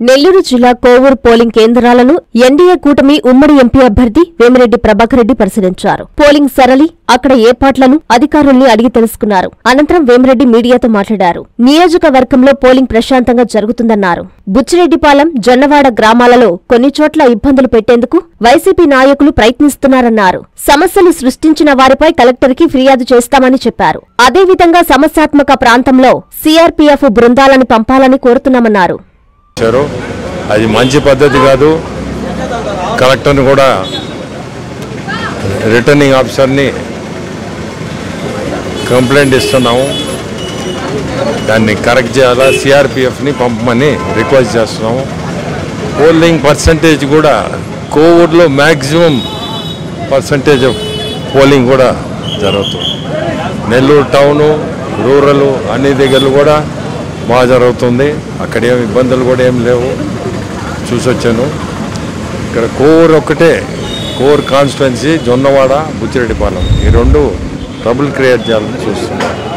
నెల్లూరు జిల్లా కోవూరు పోలింగ్ కేంద్రాలను ఎన్డీఏ కూటమి ఉమ్మడి ఎంపీ అభ్యర్థి వేమిరెడ్డి ప్రభాకర్ రెడ్డి పరిశీలించారు పోలింగ్ సరళి అక్కడ ఏర్పాట్లను అధికారుల్ని అడిగి తెలుసుకున్నారు అనంతరం వేమిరెడ్డి మీడియాతో మాట్లాడారు నియోజకవర్గంలో పోలింగ్ ప్రశాంతంగా జరుగుతుందన్నారు బుచ్చిరెడ్డిపాలెం జొన్నవాడ గ్రామాలలో కొన్ని చోట్ల ఇబ్బందులు పెట్టేందుకు వైసీపీ నాయకులు ప్రయత్నిస్తున్నారన్నారు సమస్యలు సృష్టించిన వారిపై కలెక్టర్కి ఫిర్యాదు చేస్తామని చెప్పారు అదేవిధంగా సమస్యాత్మక ప్రాంతంలో సీఆర్పీఎఫ్ బృందాలను పంపాలని కోరుతున్నామన్నారు ఇచ్చారు అది మంచి పద్ధతి కాదు కలెక్టర్ని కూడా రిటర్నింగ్ ఆఫీసర్ని కంప్లైంట్ ఇస్తున్నాము దాన్ని కరెక్ట్ చేయాలా సిఆర్పిఎఫ్ని పంపమని రిక్వెస్ట్ చేస్తున్నాము పోలింగ్ పర్సంటేజ్ కూడా కోవిడ్లో మ్యాక్సిమం పర్సంటేజ్ ఆఫ్ పోలింగ్ కూడా జరుగుతుంది నెల్లూరు టౌను రూరల్ అన్ని దగ్గరలు కూడా బాగా జరుగుతుంది అక్కడ ఏం ఇబ్బందులు కూడా ఏం లేవు చూసొచ్చాను ఇక్కడ కోర్ ఒక్కటే కోర్ కాన్స్టిట్యున్సీ జొన్నవాడ బుచ్చిరెడ్డిపాలెం ఈ రెండు ట్రబుల్ క్రియేట్ చేయాలని చూస్తున్నాను